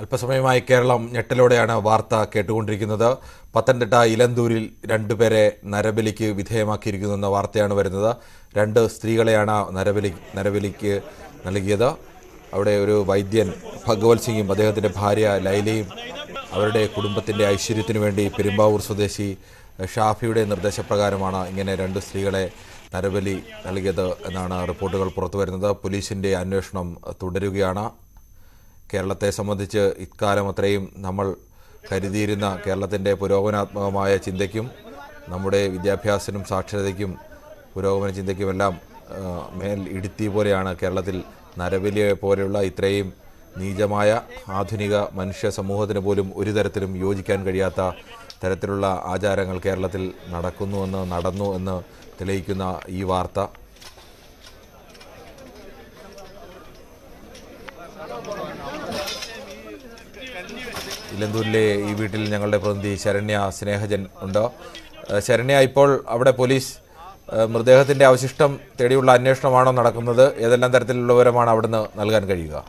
അല്പസമയമായി കേരളം ഞെട്ടലോടെയാണ് വാർത്ത കേട്ടുകൊണ്ടിരിക്കുന്നത് പത്തനംതിട്ട ഇലന്തൂരിൽ രണ്ടുപേരെ നരബലിക്ക് വിധേയമാക്കിയിരിക്കുന്നു എന്ന വാർത്തയാണ് വരുന്നത് രണ്ട് സ്ത്രീകളെയാണ് നരബലി നരബലിക്ക് നൽകിയത് അവിടെ ഒരു വൈദ്യൻ ഭഗവത് സിംഗും അദ്ദേഹത്തിൻ്റെ ഭാര്യ ലൈലയും അവരുടെ കുടുംബത്തിൻ്റെ ഐശ്വര്യത്തിനു വേണ്ടി പെരുമ്പാവൂർ സ്വദേശി ഷാഫിയുടെ നിർദ്ദേശപ്രകാരമാണ് ഇങ്ങനെ രണ്ട് സ്ത്രീകളെ നരബലി നൽകിയത് എന്നാണ് റിപ്പോർട്ടുകൾ പുറത്തു വരുന്നത് പോലീസിൻ്റെ അന്വേഷണം തുടരുകയാണ് കേരളത്തെ സംബന്ധിച്ച് ഇക്കാലം അത്രയും നമ്മൾ കരുതിയിരുന്ന കേരളത്തിൻ്റെ പുരോഗമനാത്മകമായ ചിന്തയ്ക്കും നമ്മുടെ വിദ്യാഭ്യാസത്തിനും സാക്ഷരതയ്ക്കും പുരോഗമന ചിന്തയ്ക്കുമെല്ലാം ആ, മേൽ ഇടുത്തി പോലെയാണ് കേരളത്തിൽ നരബലിയെ പോലെയുള്ള ഇത്രയും നീചമായ ആധുനിക മനുഷ്യ സമൂഹത്തിന് പോലും ഒരു തരത്തിലും യോജിക്കാൻ കഴിയാത്ത തരത്തിലുള്ള ആചാരങ്ങൾ കേരളത്തിൽ നടക്കുന്നുവെന്ന് നടന്നു എന്ന് തെളിയിക്കുന്ന ഈ വാർത്ത ഇലന്തൂരിലെ ഈ വീട്ടിൽ ഞങ്ങളുടെ പ്രതിനിധി ശരണ്യ സ്നേഹജൻ ഉണ്ട് ഏഹ് ശരണ്യ ഇപ്പോൾ അവിടെ പോലീസ് ഏഹ് മൃതദേഹത്തിന്റെ അവശിഷ്ടം തേടിയുള്ള അന്വേഷണമാണോ നടക്കുന്നത് ഏതെല്ലാം തരത്തിലുള്ള വിവരമാണ് അവിടുന്ന് നൽകാൻ കഴിയുക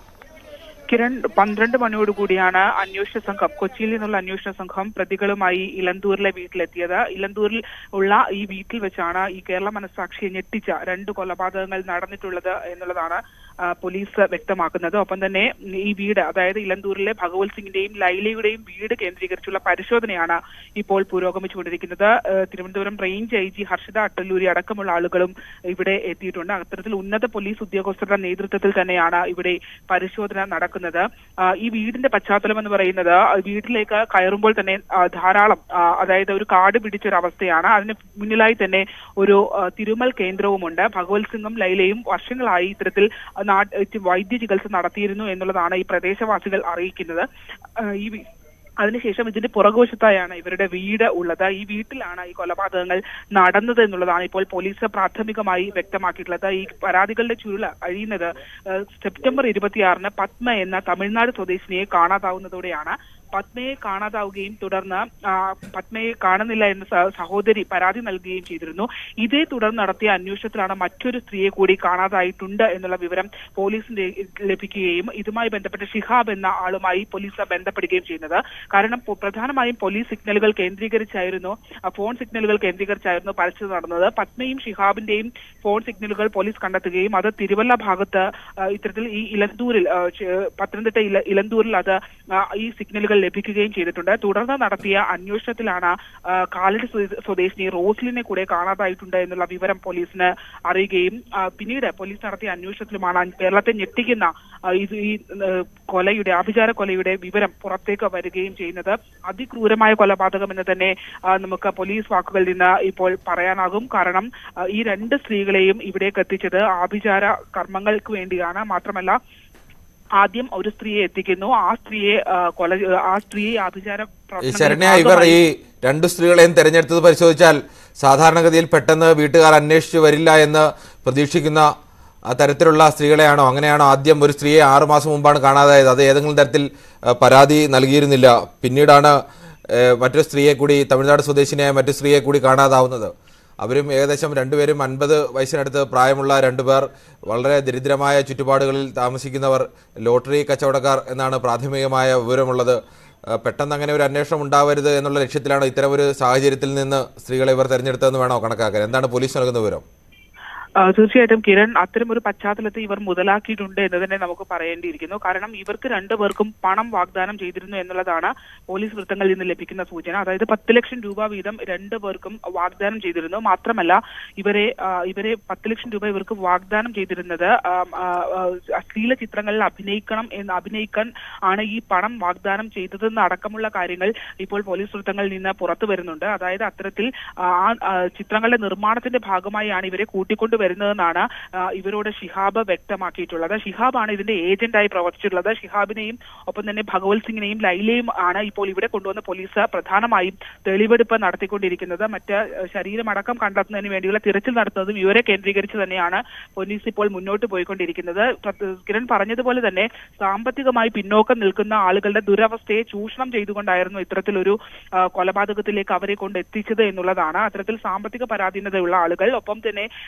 കിരൺ പന്ത്രണ്ട് മണിയോടുകൂടിയാണ് അന്വേഷണ സംഘം കൊച്ചിയിൽ നിന്നുള്ള അന്വേഷണ സംഘം പ്രതികളുമായി ഇലന്തൂരിലെ വീട്ടിലെത്തിയത് ഇലന്തൂരിൽ ഉള്ള ഈ വീട്ടിൽ വെച്ചാണ് ഈ കേരള മനസ്സാക്ഷിയെ ഞെട്ടിച്ച രണ്ട് കൊലപാതകങ്ങൾ നടന്നിട്ടുള്ളത് എന്നുള്ളതാണ് ആ, പോലീസ് വ്യക്തമാക്കുന്നത് ഒപ്പം തന്നെ ഈ വീട് അതായത് ഇലന്തൂരിലെ ഭഗവത് സിംഗിന്റെയും ലൈലയുടെയും വീട് കേന്ദ്രീകരിച്ചുള്ള പരിശോധനയാണ് ഇപ്പോൾ പുരോഗമിച്ചുകൊണ്ടിരിക്കുന്നത് ആ, Thiruvananthapuram range I G Harshita Attaluri അടക്കമുള്ള ആളുകളും ഇവിടെ എത്തിയിട്ടുണ്ട് അത്തരത്തിൽ ഉന്നത പോലീസ് ഉദ്യോഗസ്ഥരുടെ നേതൃത്വത്തിൽ തന്നെയാണ് ഇവിടെ പരിശോധന നടക്കുന്നത് ആ, ഈ വീടിന്റെ പശ്ചാത്തലം എന്ന് പറയുന്നത് ആ, വീട്ടിലേക്ക് കയറുമ്പോൾ തന്നെ ആ, ധാരാളം ആ, അതായത് ഒരു കാട് പിടിച്ച ഒരു അവസ്ഥയാണ് അതിന് മുന്നിലായി തന്നെ ഒരു ആ, തിരുമൽ കേന്ദ്രവുമുണ്ട് ഭഗവത് സിംഗും ലൈലയും വർഷങ്ങളായി ഇത്തരത്തിൽ നാട്ട് വൈദ്യ ചികിത്സ നടത്തിയിരുന്നു എന്നുള്ളതാണ് ഈ പ്രദേശവാസികൾ അറിയിക്കുന്നത് ആ, ഈ വി- അതിനുശേഷം ഇതിന്റെ പുറകുവശത്തായാണ് ഇവരുടെ വീട് ഉള്ളത് ഈ വീട്ടിലാണ് ഈ കൊലപാതകങ്ങൾ നടന്നത് എന്നുള്ളതാണ് ഇപ്പോൾ പോലീസ് പ്രാഥമികമായി വ്യക്തമാക്കിയിട്ടുള്ളത് ഈ പരാതികളുടെ ചുരുള അഴിയുന്നത് ഏഹ്, സെപ്റ്റംബർ ഇരുപത്തിയാറിന് പത്മ എന്ന തമിഴ്നാട് സ്വദേശിനിയെ കാണാതാവുന്നതോടെയാണ് പത്മയെ കാണാതാവുകയും തുടർന്ന് ആ, പത്മയെ കാണുന്നില്ല എന്ന് സ- സഹോദരി പരാതി നൽകുകയും ചെയ്തിരുന്നു ഇതേ തുടർന്ന് നടത്തിയ അന്വേഷണത്തിലാണ് മറ്റൊരു സ്ത്രീയെ കൂടി കാണാതായിട്ടുണ്ട് എന്നുള്ള വിവരം പോലീസിന്റെ ലഭിക്കുകയും ഇതുമായി ബന്ധപ്പെട്ട് ഷിഹാബ് എന്ന ആളുമായി പോലീസ് ബന്ധപ്പെടുകയും ചെയ്യുന്നത് കാരണം പൊ- പ്രധാനമായും പോലീസ് സിഗ്നലുകൾ കേന്ദ്രീകരിച്ചായിരുന്നു ആ, ഫോൺ സിഗ്നലുകൾ കേന്ദ്രീകരിച്ചായിരുന്നു പരസ്യം നടന്നത് പത്മയും ഷിഹാബിന്റെയും ഫോൺ സിഗ്നലുകൾ പോലീസ് കണ്ടെത്തുകയും അത് തിരുവല്ല ഭാഗത്ത് ആ, ഇത്തരത്തിൽ ഈ ഇലന്തൂരിൽ ആ, ചെ- പത്തനംതിട്ട ഇല- ഇലന്തൂരിൽ അത് ആ, ഈ സിഗ്നലുകൾ ലഭിക്കുകയും ചെയ്തിട്ടുണ്ട് തുടർന്ന് നടത്തിയ അന്വേഷണത്തിലാണ് ആ, കാലടി സ്വദേ- സ്വദേശിനി റോസ്ലിനെ കൂടെ കാണാതായിട്ടുണ്ട് എന്നുള്ള വിവരം പോലീസിന് അറിയുകയും ആ, പിന്നീട് പോലീസ് നടത്തിയ അന്വേഷണത്തിലുമാണ് കേരളത്തെ ഞെട്ടിക്കുന്ന ആ, ഇത് ഈ ഏ, കൊലയുടെ ആഭിചാര കൊലയുടെ വിവരം പുറത്തേക്ക് വരികയും ചെയ്യുന്നത് അതിക്രൂരമായ കൊലപാതകം എന്ന് തന്നെ ആ, നമുക്ക് പോലീസ് വാക്കുകളിൽ നിന്ന് ഇപ്പോൾ പറയാനാകും കാരണം ആ, ഈ രണ്ട് സ്ത്രീകളെയും ഇവിടേക്ക് എത്തിച്ചത് ആഭിചാര കർമ്മങ്ങൾക്ക് വേണ്ടിയാണ് മാത്രമല്ല ആദ്യം ഒരു സ്ത്രീയെ എത്തിക്കുന്നു ആ സ്ത്രീയെ ആ, കൊല ആ സ്ത്രീയെ ആഭിചാര ഈ പ്രവർത്തനങ്ങളുടെ ശരണ്യ ഇവർ ഭാഗമായി- ഈ രണ്ട് സ്ത്രീകളെയും തെരഞ്ഞെടുത്തത് പരിശോധിച്ചാൽ സാധാരണഗതിയിൽ പെട്ടെന്ന് വീട്ടുകാർ അന്വേഷിച്ച് വരില്ല എന്ന് പ്രതീക്ഷിക്കുന്ന ആ തരത്തിലുള്ള സ്ത്രീകളെയാണോ അങ്ങനെയാണോ ആദ്യം ഒരു സ്ത്രീയെ ആറു മാസം മുമ്പാണ് കാണാതായത് അത് ഏതെങ്കിലും തരത്തിൽ ആ, പരാതി നൽകിയിരുന്നില്ല പിന്നീടാണ് ഏ, മറ്റൊരു സ്ത്രീയെ കൂടി തമിഴ്നാട് സ്വദേശിനിയായ മറ്റു സ്ത്രീയെ കൂടി കാണാതാവുന്നത് അവരും ഏകദേശം രണ്ടുപേരും അൻപത് വയസ്സിനടുത്ത് പ്രായമുള്ള രണ്ടുപേർ വളരെ ദരിദ്രമായ ചുറ്റുപാടുകളിൽ താമസിക്കുന്നവർ ലോട്ടറി കച്ചവടക്കാർ എന്നാണ് പ്രാഥമികമായ വിവരമുള്ളത് ആ, പെട്ടെന്ന് അങ്ങനെ ഒരു അന്വേഷണം ഉണ്ടാവരുത് എന്നുള്ള ലക്ഷ്യത്തിലാണ് ഇത്തരം ഒരു സാഹചര്യത്തിൽ നിന്ന് സ്ത്രീകളെ ഇവർ തെരഞ്ഞെടുത്തതെന്ന് വേണോ കണക്കാക്കാൻ എന്താണ് പോലീസ് നൽകുന്ന വിവരം ആ, തീർച്ചയായിട്ടും കിരൺ അത്തരം ഒരു പശ്ചാത്തലത്തെ ഇവർ മുതലാക്കിയിട്ടുണ്ട് എന്ന് തന്നെ നമുക്ക് പറയേണ്ടിയിരിക്കുന്നു കാരണം ഇവർക്ക് രണ്ടുപേർക്കും പണം വാഗ്ദാനം ചെയ്തിരുന്നു എന്നുള്ളതാണ് പോലീസ് വൃത്തങ്ങളിൽ നിന്ന് ലഭിക്കുന്ന സൂചന അതായത് പത്ത് ലക്ഷം രൂപ വീതം രണ്ടു പേർക്കും വാഗ്ദാനം ചെയ്തിരുന്നു മാത്രമല്ല ഇവരെ ആ, ഇവരെ പത്ത് ലക്ഷം രൂപ ഇവർക്ക് വാഗ്ദാനം ചെയ്തിരുന്നത് ആ, ആ, ആ, അശ്ലീല ചിത്രങ്ങളിൽ അഭിനയിക്കണം എന്ന് അഭിനയിക്കാൻ ആണ് ഈ പണം വാഗ്ദാനം ചെയ്തതെന്ന് അടക്കമുള്ള കാര്യങ്ങൾ ഇപ്പോൾ പോലീസ് വൃത്തങ്ങളിൽ നിന്ന് പുറത്തു വരുന്നുണ്ട് അതായത് അത്തരത്തിൽ ആ ആ, ചിത്രങ്ങളുടെ നിർമ്മാണത്തിന്റെ ഭാഗമായാണ് ഇവരെ കൂട്ടിക്കൊണ്ടു വരുന്നതെന്നാണ് ആ, ഇവരോട് ഷിഹാബ് വ്യക്തമാക്കിയിട്ടുള്ളത് ഷിഹാബാണ് ഇതിന്റെ ഏജന്റായി പ്രവർത്തിച്ചിട്ടുള്ളത് ഷിഹാബിനെയും ഒപ്പം തന്നെ ഭഗവത് സിംഗിനെയും ലൈലയും ആണ് ഇപ്പോൾ ഇവിടെ കൊണ്ടുവന്ന് പോലീസ് പ്രധാനമായും തെളിവെടുപ്പ് നടത്തിക്കൊണ്ടിരിക്കുന്നത് മറ്റ് ആ, ശരീരമടക്കം കണ്ടെത്തുന്നതിന് വേണ്ടിയുള്ള തിരച്ചിൽ നടത്തുന്നതും ഇവരെ കേന്ദ്രീകരിച്ച് തന്നെയാണ് പോലീസ് ഇപ്പോൾ മുന്നോട്ട് പോയിക്കൊണ്ടിരിക്കുന്നത് പ്രത്- കിരൺ പറഞ്ഞതുപോലെ തന്നെ സാമ്പത്തികമായി പിന്നോക്കം നിൽക്കുന്ന ആളുകളുടെ ദുരവസ്ഥയെ ചൂഷണം ചെയ്തുകൊണ്ടായിരുന്നു ഇത്തരത്തിലൊരു ആ, കൊലപാതകത്തിലേക്ക് അവരെ കൊണ്ട് എത്തിച്ചത് എന്നുള്ളതാണ് അത്തരത്തിൽ സാമ്പത്തിക പരാധീനതയുള്ള ആളുകൾ ഒപ്പം തന്നെ ആ,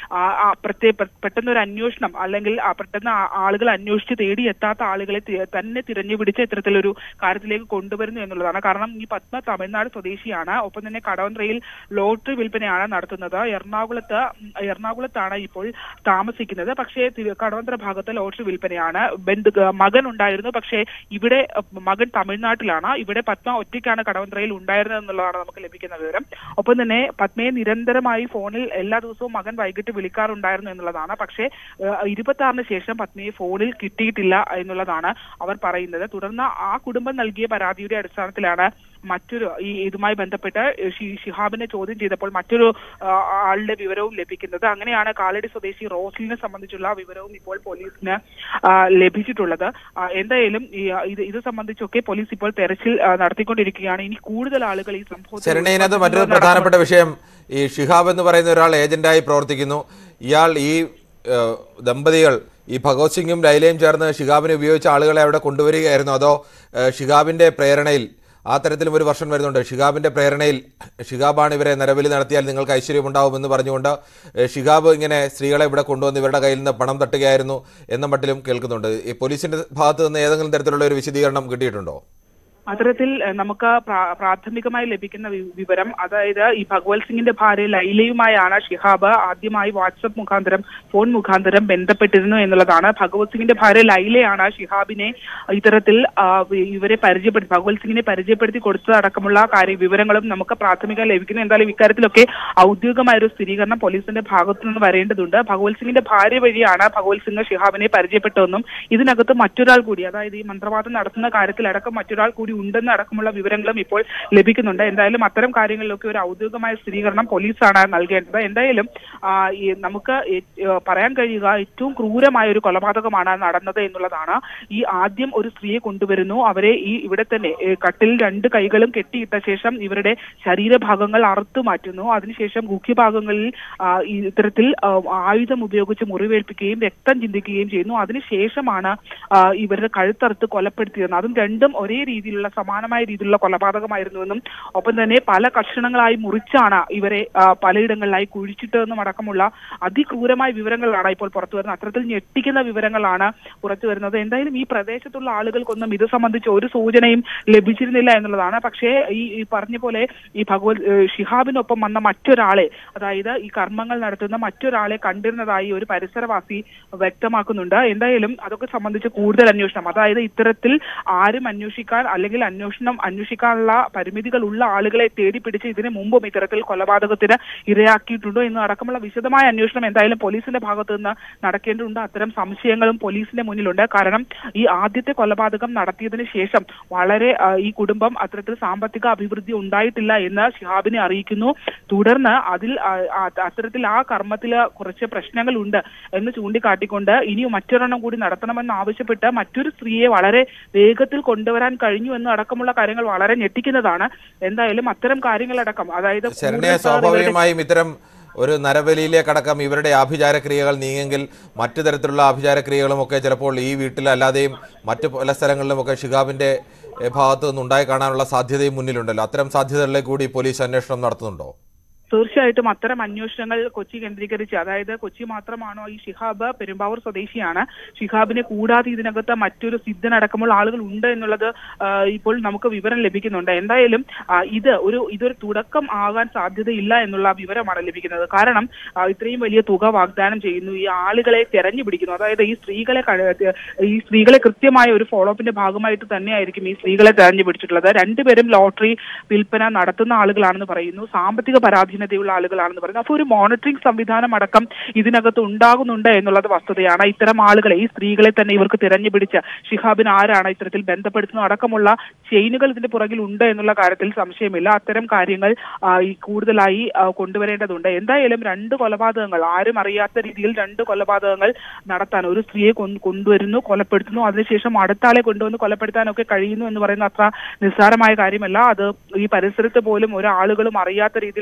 ആ പ്രത്യേക പെട്ടെന്ന് ഒരു അന്വേഷണം അല്ലെങ്കിൽ ആ പെട്ടെന്ന് ആ- ആളുകൾ അന്വേഷിച്ച് തേടി എത്താത്ത ആളുകളെ തി- തന്നെ തിരഞ്ഞു പിടിച്ച് ഇത്തരത്തിലൊരു കാര്യത്തിലേക്ക് കൊണ്ടുവരുന്നു എന്നുള്ളതാണ് കാരണം ഈ പത്മ തമിഴ്നാട് സ്വദേശിയാണ് ഒപ്പം തന്നെ കടവന്ത്രയിൽ ലോട്ടറി വിൽപ്പനയാണ് നടത്തുന്നത് എറണാകുളത്ത് ഉം, എറണാകുളത്താണ് ഇപ്പോൾ താമസിക്കുന്നത് പക്ഷേ തിരു- കടവന്ത്ര ഭാഗത്ത് ലോട്ടറി വിൽപ്പനയാണ് ബന്ധു മകൻ ഉണ്ടായിരുന്നു പക്ഷേ ഇവിടെ അഹ്, മകൻ തമിഴ്നാട്ടിലാണ് ഇവിടെ പത്മ ഒറ്റയ്ക്കാണ് കടവന്ത്രയിൽ ഉണ്ടായിരുന്നത് എന്നുള്ളതാണ് നമുക്ക് ലഭിക്കുന്ന വിവരം ഒപ്പം തന്നെ പത്മയെ നിരന്തരമായി ഫോണിൽ എല്ലാ ദിവസവും മകൻ വൈകിട്ട് വിളിക്കാറുണ്ടായിരുന്നു എന്നുള്ളതാണ് പക്ഷേ ഇരുപത്തി ആറിന് ശേഷം പത്നിയെ ഫോണിൽ കിട്ടിയിട്ടില്ല എന്നുള്ളതാണ് അവർ പറയുന്നത് തുടർന്ന് ആ കുടുംബം നൽകിയ പരാതിയുടെ അടിസ്ഥാനത്തിലാണ് മറ്റൊരു ഈ ഇതുമായി ബന്ധപ്പെട്ട് ഷി- ഷിഹാബിനെ ചോദ്യം ചെയ്തപ്പോൾ മറ്റൊരു ആ, ആളുടെ വിവരവും ലഭിക്കുന്നത് അങ്ങനെയാണ് കാലടി സ്വദേശി റോസ്ലിനെ സംബന്ധിച്ചുള്ള വിവരവും ഇപ്പോൾ പോലീസിന് ആ, ലഭിച്ചിട്ടുള്ളത് ആ, എന്തായാലും ഈ ആ, ഇത് ഇത് സംബന്ധിച്ചൊക്കെ പോലീസ് ഇപ്പോൾ തെരച്ചിൽ ആ, നടത്തിക്കൊണ്ടിരിക്കുകയാണ് ഇനി കൂടുതൽ ആളുകൾ ഈ സംഭവത്തിൽ ശരണ ഇതിനകത്ത് മറ്റൊരു ഉൾപ്പെട്ടിട്ടുണ്ടോ പ്രധാനപ്പെട്ട വിഷയം ഈ ഷിഹാബ് എന്ന് പറയുന്ന ഒരാൾ ഏജന്റായി പ്രവർത്തിക്കുന്നു ഇയാൾ ഈ ഏഹ്, ദമ്പതികൾ ഈ ഭഗവത് സിംഗും ലൈലയും ചേർന്ന് ഷിഹാബിനെ ഉപയോഗിച്ച ആളുകളെ അവിടെ കൊണ്ടുവരികയായിരുന്നു അതോ ഏഹ്, ഷിഹാബിന്റെ പ്രേരണയിൽ ആ തരത്തിലും ഒരു വർഷം വരുന്നുണ്ട് ഷിഹാബിന്റെ പ്രേരണയിൽ ഷിഹാബാണ് ഇവരെ നരബലി നടത്തിയാൽ നിങ്ങൾക്ക് ഐശ്വര്യമുണ്ടാവുമെന്ന് പറഞ്ഞുകൊണ്ട് ഏഹ്, ഷിഹാബ് ഇങ്ങനെ സ്ത്രീകളെ ഇവിടെ കൊണ്ടുവന്ന് ഇവരുടെ കയ്യിൽ നിന്ന് പണം തട്ടുകയായിരുന്നു എന്ന മട്ടിലും കേൾക്കുന്നുണ്ട് ഈ പോലീസിന്റെ ഭാഗത്ത് നിന്ന് ഏതെങ്കിലും തരത്തിലുള്ള ഒരു വിശദീകരണം കിട്ടിയിട്ടുണ്ടോ അത്തരത്തിൽ ഏഹ്, നമുക്ക് പ്രാ- പ്രാഥമികമായി ലഭിക്കുന്ന വി- വിവരം അതായത് ഈ ഭഗവത് സിംഗിന്റെ ഭാര്യ ലൈലയുമായാണ് ഷിഹാബ് ആദ്യമായി വാട്സപ്പ് മുഖാന്തരം ഫോൺ മുഖാന്തരം ബന്ധപ്പെട്ടിരുന്നു എന്നുള്ളതാണ് ഭഗവത് സിംഗിന്റെ ഭാര്യ ലൈലയാണ് ഷിഹാബിനെ ഇത്തരത്തിൽ ആ, വി- ഇവരെ പരിചയപ്പെടുത്തി ഭഗവത് സിംഗിനെ പരിചയപ്പെടുത്തി കൊടുത്തതടക്കമുള്ള കാര്യ വിവരങ്ങളും നമുക്ക് പ്രാഥമികം ലഭിക്കുന്നു എന്തായാലും ഇക്കാര്യത്തിലൊക്കെ ഔദ്യോഗികമായ ഒരു സ്ഥിരീകരണം പോലീസിന്റെ ഭാഗത്തു നിന്ന് വരേണ്ടതുണ്ട് ഭഗവത് സിംഗിന്റെ ഭാര്യ വഴിയാണ് ഭഗവത് സിംഗ് ഷിഹാബിനെ പരിചയപ്പെട്ടതെന്നും ഇതിനകത്ത് മറ്റൊരാൾ കൂടി അതായത് ഈ മന്ത്രവാദം നടത്തുന്ന കാര്യത്തിലടക്കം മറ്റൊരാൾ കൂടി ഉണ്ടെന്ന് അടക്കമുള്ള വിവരങ്ങളും ഇപ്പോൾ ലഭിക്കുന്നുണ്ട് എന്തായാലും അത്തരം കാര്യങ്ങളിലൊക്കെ ഒരു ഔദ്യോഗികമായ സ്ഥിരീകരണം പോലീസാണ് നൽകേണ്ടത് എന്തായാലും ആ, ഈ നമുക്ക് ഏ- ഏ, പറയാൻ കഴിയുക ഏറ്റവും ക്രൂരമായ ഒരു കൊലപാതകമാണ് നടന്നത് എന്നുള്ളതാണ് ഈ ആദ്യം ഒരു സ്ത്രീയെ കൊണ്ടുവരുന്നു അവരെ ഈ ഇവിടെ തന്നെ ഏ, കട്ടിൽ രണ്ട് കൈകളും കെട്ടിയിട്ട ശേഷം ഇവരുടെ ശരീരഭാഗങ്ങൾ അറുത്തു മാറ്റുന്നു അതിനുശേഷം മുഖ്യഭാഗങ്ങളിൽ ആ, ഈ ഇത്തരത്തിൽ ആ, ആയുധം ഉപയോഗിച്ച് മുറിവേൽപ്പിക്കുകയും രക്തം ചിന്തിക്കുകയും ചെയ്യുന്നു അതിനുശേഷമാണ് ആ, ഇവരുടെ കഴുത്തറുത്ത് കൊലപ്പെടുത്തിയത് അതും രണ്ടും ഒരേ രീതിയിലുള്ള സമാനമായ രീതിയിലുള്ള കൊലപാതകമായിരുന്നുവെന്നും ഒപ്പം തന്നെ പല കഷണങ്ങളായി മുറിച്ചാണ് ഇവരെ ആ, പലയിടങ്ങളിലായി കുഴിച്ചിട്ടതെന്നും അടക്കമുള്ള അതിക്രൂരമായ വിവരങ്ങളാണ് ഇപ്പോൾ പുറത്തു വരുന്നത് അത്തരത്തിൽ ഞെട്ടിക്കുന്ന വിവരങ്ങളാണ് പുറത്തു വരുന്നത് എന്തായാലും ഈ പ്രദേശത്തുള്ള ആളുകൾക്കൊന്നും ഇത് സംബന്ധിച്ച് ഒരു സൂചനയും ലഭിച്ചിരുന്നില്ല എന്നുള്ളതാണ് പക്ഷേ ഈ ഈ പറഞ്ഞ പോലെ ഈ ഭഗവത് ഏഹ് ഷിഹാബിനൊപ്പം വന്ന മറ്റൊരാളെ അതായത് ഈ കർമ്മങ്ങൾ നടത്തുന്ന മറ്റൊരാളെ കണ്ടിരുന്നതായി ഒരു പരിസരവാസി വ്യക്തമാക്കുന്നുണ്ട് എന്തായാലും അതൊക്കെ സംബന്ധിച്ച് കൂടുതൽ അന്വേഷണം അതായത് ഇത്തരത്തിൽ ആരും അന്വേഷിക്കാൻ അല്ലെങ്കിൽ അന്വേഷണം അന്വേഷിക്കാനുള്ള പരിമിതികളുള്ള ആളുകളെ തേടി പിടിച്ച് ഇതിനു മുമ്പും ഇത്തരത്തിൽ കൊലപാതകത്തിന് ഇരയാക്കിയിട്ടുണ്ടോ എന്ന് അടക്കമുള്ള വിശദമായ അന്വേഷണം എന്തായാലും പോലീസിന്റെ ഭാഗത്തു നിന്ന് നടക്കേണ്ടതുണ്ട് അത്തരം സംശയങ്ങളും പോലീസിന്റെ മുന്നിലുണ്ട് കാരണം ഈ ആദ്യത്തെ കൊലപാതകം നടത്തിയതിനു ശേഷം വളരെ ആ, ഈ കുടുംബം അത്തരത്തിൽ സാമ്പത്തിക അഭിവൃദ്ധി ഉണ്ടായിട്ടില്ല എന്ന് ഷിഹാബിനെ അറിയിക്കുന്നു തുടർന്ന് അതിൽ ആ, ആ, അത്തരത്തിൽ ആ കർമ്മത്തിൽ കുറച്ച് പ്രശ്നങ്ങളുണ്ട് എന്ന് ചൂണ്ടിക്കാട്ടിക്കൊണ്ട് ഇനി മറ്റൊരെണ്ണം കൂടി നടത്തണമെന്ന് ആവശ്യപ്പെട്ട് മറ്റൊരു സ്ത്രീയെ വളരെ വേഗത്തിൽ കൊണ്ടുവരാൻ കഴിഞ്ഞു എന്ന് അടക്കമുള്ള കാര്യങ്ങൾ വളരെ ഞെട്ടിക്കുന്നതാണ് എന്തായാലും അത്തരം കാര്യങ്ങളടക്കം അതായത് ശരണ്യ കൂടുതൽ പേർ ഇവരുടെ- സ്വാഭാവികമായും ഇത്തരം ഒരു നരബലിയിലേക്കടക്കം ഇവരുടെ ആഭിചാര ക്രിയകൾ നീങ്ങെങ്കിൽ മറ്റു തരത്തിലുള്ള ആഭിചാര ക്രിയകളും ഒക്കെ ചിലപ്പോൾ ഈ വീട്ടിൽ അല്ലാതെയും മറ്റു പല സ്ഥലങ്ങളിലുമൊക്കെ ഷിഹാബിന്റെ എ, ഭാഗത്തു നിന്നുണ്ടായി കാണാനുള്ള സാധ്യതയും മുന്നിലുണ്ടല്ലോ അത്തരം സാധ്യതകളിലേക്ക് കൂടി പോലീസ് അന്വേഷണം നടത്തുന്നുണ്ടോ തീർച്ചയായിട്ടും അത്തരം അന്വേഷണങ്ങൾ കൊച്ചി കേന്ദ്രീകരിച്ച് അതായത് കൊച്ചി മാത്രമാണോ ഈ ഷിഹാബ് പെരുമ്പാവൂർ സ്വദേശിയാണ് ഷിഹാബിനെ കൂടാതെ ഇതിനകത്ത് മറ്റൊരു സിദ്ധനടക്കമുള്ള ആളുകൾ ഉണ്ട് എന്നുള്ളത് ആ, ഇപ്പോൾ നമുക്ക് വിവരം ലഭിക്കുന്നുണ്ട് എന്തായാലും ആ, ഇത് ഒരു ഇതൊരു തുടക്കം ആകാൻ സാധ്യതയില്ല എന്നുള്ള വിവരമാണ് ലഭിക്കുന്നത് കാരണം ആ, ഇത്രയും വലിയ തുക വാഗ്ദാനം ചെയ്യുന്നു ഈ ആളുകളെ തെരഞ്ഞു പിടിക്കുന്നു അതായത് ഈ സ്ത്രീകളെ ക- ഈ സ്ത്രീകളെ കൃത്യമായ ഒരു ഫോളോ അപ്പിന്റെ ഭാഗമായിട്ട് തന്നെയായിരിക്കും ഈ സ്ത്രീകളെ തെരഞ്ഞു പിടിച്ചിട്ടുള്ളത് രണ്ടുപേരും ലോട്ടറി വിൽപ്പന നടത്തുന്ന ആളുകളാണെന്ന് പറയുന്നു സാമ്പത്തിക പരാധീനതയുള്ള ആളുകളാണെന്ന് പറയുന്നു അപ്പോൾ ഒരു മോണിറ്ററിംഗ് സംവിധാനം അടക്കം ഇതിനകത്ത് ഉണ്ടാകുന്നുണ്ട് എന്നുള്ളത് വസ്തുതയാണ് ഇത്തരം ആളുകളെ ഈ സ്ത്രീകളെ തന്നെ ഇവർക്ക് തിരഞ്ഞു പിടിച്ച് ഷിഹാബിന് ആരാണ് ഇത്തരത്തിൽ ബന്ധപ്പെടുത്തുന്നത് അടക്കമുള്ള ചെയിനുകൾ ഇതിന്റെ പുറകിൽ ഉണ്ട് എന്നുള്ള കാര്യത്തിൽ സംശയമില്ല അത്തരം കാര്യങ്ങൾ ആ, ഈ കൂടുതലായി ആ, കൊണ്ടുവരേണ്ടതുണ്ട് എന്തായാലും രണ്ട് കൊലപാതകങ്ങൾ ആരും അറിയാത്ത രീതിയിൽ രണ്ട് കൊലപാതകങ്ങൾ നടത്താൻ ഒരു സ്ത്രീയെ കൊന്ന് കൊണ്ടുവരുന്നു കൊലപ്പെടുത്തുന്നു അതിനുശേഷം അടുത്ത ആളെ കൊണ്ടുവന്ന് കൊലപ്പെടുത്താനൊക്കെ കഴിയുന്നു എന്ന് പറയുന്ന അത്ര നിസ്സാരമായ കാര്യമല്ല അത് ഈ പരിസരത്ത് പോലും ഒരാളുകളും അറിയാത്ത രീതിയിൽ അത്തരം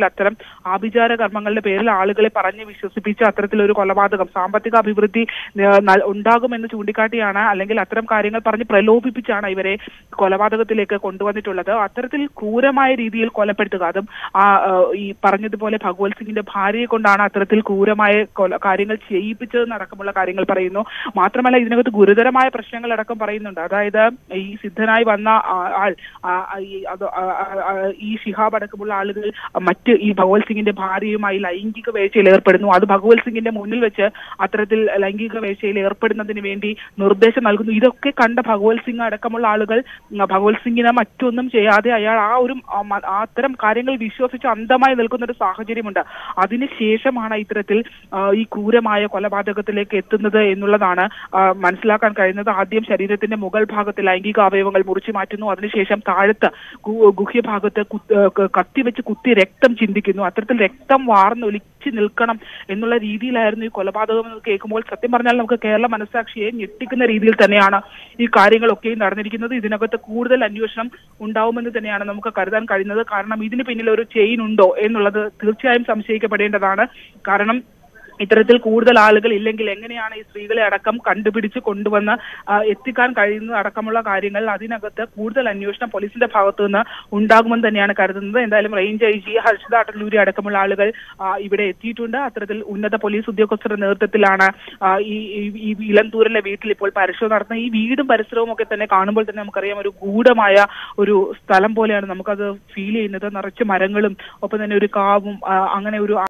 ആഭിചാര കർമ്മങ്ങളുടെ പേരിൽ ആളുകളെ പറഞ്ഞ് വിശ്വസിപ്പിച്ച് അത്തരത്തിലൊരു കൊലപാതകം സാമ്പത്തിക അഭിവൃദ്ധി ഏഹ്, ന- ഉണ്ടാകുമെന്ന് ചൂണ്ടിക്കാട്ടിയാണ് അല്ലെങ്കിൽ അത്തരം കാര്യങ്ങൾ പറഞ്ഞ് പ്രലോഭിപ്പിച്ചാണ് ഇവരെ കൊലപാതകത്തിലേക്ക് കൊണ്ടുവന്നിട്ടുള്ളത് അത്തരത്തിൽ ക്രൂരമായ രീതിയിൽ കൊലപ്പെടുത്തുക അതും ആ ഏഹ്, ഈ പറഞ്ഞതുപോലെ ഭഗവത് സിംഗിന്റെ ഭാര്യയെ കൊണ്ടാണ് അത്തരത്തിൽ ക്രൂരമായ കൊല കാര്യങ്ങൾ ചെയ്യിപ്പിച്ചതെന്നടക്കമുള്ള കാര്യങ്ങൾ പറയുന്നു മാത്രമല്ല ഇതിനകത്ത് ഗുരുതരമായ പ്രശ്നങ്ങൾ അടക്കം പറയുന്നുണ്ട് അതായത് ഈ സിദ്ധനായി വന്ന ആ- ആൾ ആ- ആ- ഈ അത് ആ- ആ- ആ- ഈ ഷിഹാബ് അടക്കമുള്ള ആളുകൾ മറ്റ് ഈ ഭഗവത് സിംഗിന്റെ ഭാര്യയുമായി ലൈംഗിക വേഴ്ചയിൽ ഏർപ്പെടുന്നു അത് ഭഗവത് സിംഗിന്റെ മുന്നിൽ വെച്ച് അത്തരത്തിൽ ലൈംഗിക വേഴ്ചയിൽ ഏർപ്പെടുന്നതിന് വേണ്ടി നിർദ്ദേശം നൽകുന്നു ഇതൊക്കെ കണ്ട ഭഗവത് സിംഗ് അടക്കമുള്ള ആളുകൾ ഉം, ഭഗവത് സിംഗിനെ മറ്റൊന്നും ചെയ്യാതെ അയാൾ ആ ഒരു ആ മ- ആ അത്തരം കാര്യങ്ങൾ വിശ്വസിച്ച് അന്ധമായി നിൽക്കുന്ന ഒരു സാഹചര്യമുണ്ട് അതിനുശേഷമാണ് ഇത്തരത്തിൽ ആ, ഈ ക്രൂരമായ കൊലപാതകത്തിലേക്ക് എത്തുന്നത് എന്നുള്ളതാണ് ആ, മനസ്സിലാക്കാൻ കഴിയുന്നത് ആദ്യം ശരീരത്തിന്റെ മുകൾ ഭാഗത്ത് ലൈംഗിക അവയവങ്ങൾ മുറിച്ചു മാറ്റുന്നു അതിനുശേഷം താഴത്ത് ഗു- ഗുഹ്യഭാഗത്ത് കുത്ത്- ഏഹ് ക- കത്തിവെച്ച് കുത്തി രക്തം ചിന്തിക്കുന്നു അത്തരത്തിൽ രക്തം വാർന്നൊലിച്ച് നിൽക്കണം എന്നുള്ള രീതിയിലായിരുന്നു ഈ കൊലപാതകം എന്ന് കേൾക്കുമ്പോൾ സത്യം പറഞ്ഞാൽ നമുക്ക് കേരള മനസ്സാക്ഷിയെ ഞെട്ടിക്കുന്ന രീതിയിൽ തന്നെയാണ് ഈ കാര്യങ്ങളൊക്കെയും നടന്നിരിക്കുന്നത് ഇതിനകത്ത് കൂടുതൽ അന്വേഷണം ഉണ്ടാവുമെന്ന് തന്നെയാണ് നമുക്ക് കരുതാൻ കഴിയുന്നത് കാരണം ഇതിന് പിന്നിൽ ഒരു ചെയിൻ ഉണ്ടോ എന്നുള്ളത് തീർച്ചയായും സംശയിക്കപ്പെടേണ്ടതാണ് കാരണം ഇത്തരത്തിൽ കൂടുതൽ ആളുകൾ ഇല്ലെങ്കിൽ എങ്ങനെയാണ് ഈ സ്ത്രീകളെ അടക്കം കണ്ടുപിടിച്ച് കൊണ്ടുവന്ന് ആ, എത്തിക്കാൻ കഴിയുന്നത് അടക്കമുള്ള കാര്യങ്ങൾ അതിനകത്ത് കൂടുതൽ അന്വേഷണം പോലീസിന്റെ ഭാഗത്തു നിന്ന് ഉണ്ടാകുമെന്ന് തന്നെയാണ് കരുതുന്നത് എന്തായാലും range I G Harshita Attaluri അടക്കമുള്ള ആളുകൾ ആ, ഇവിടെ എത്തിയിട്ടുണ്ട് അത്തരത്തിൽ ഉന്നത പോലീസ് ഉദ്യോഗസ്ഥരുടെ നേതൃത്വത്തിലാണ് ആ, ഈ ഈ- ഈ ഇലന്തൂരിലെ വീട്ടിൽ ഇപ്പോൾ പരിശോധന നടത്തുന്നത് ഈ വീടും പരിസരവും ഒക്കെ തന്നെ കാണുമ്പോൾ തന്നെ നമുക്കറിയാം ഒരു ഗൂഢമായ ഒരു സ്ഥലം പോലെയാണ് നമുക്കത് ഫീൽ ചെയ്യുന്നത് നിറച്ച് മരങ്ങളും ഒപ്പം തന്നെ ഒരു കാവും ആ, അങ്ങനെ ഒരു